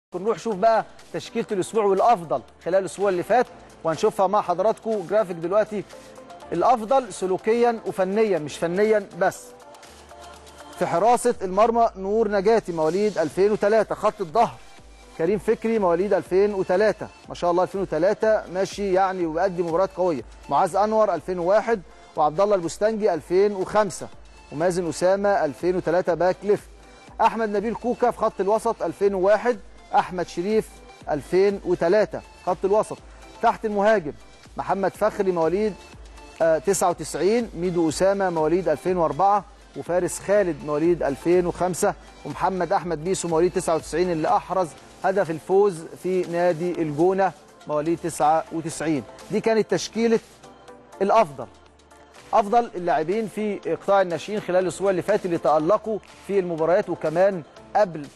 نروح شوف بقى تشكيله الاسبوع والافضل خلال الاسبوع اللي فات وهنشوفها مع حضراتكم جرافيك دلوقتي الافضل سلوكيا وفنيا مش فنيا بس في حراسه المرمى نور نجاتي مواليد 2003 خط الظهر كريم فكري مواليد 2003 ما شاء الله 2003 ماشي يعني وبيأدي مباريات قويه معاذ انور 2001 وعبد الله البستنجي 2005 ومازن اسامه 2003 باك ليفت احمد نبيل كوكا في خط الوسط 2001 احمد شريف 2003 خط الوسط تحت المهاجم محمد فخري مواليد آه، 99 ميدو اسامه مواليد 2004 وفارس خالد مواليد 2005 ومحمد احمد بيسو مواليد 99 اللي احرز هدف الفوز في نادي الجونه مواليد 99 دي كانت تشكيله الافضل افضل اللاعبين في قطاع الناشئين خلال الاسبوع اللي فات اللي تالقوا في المباريات وكمان قبل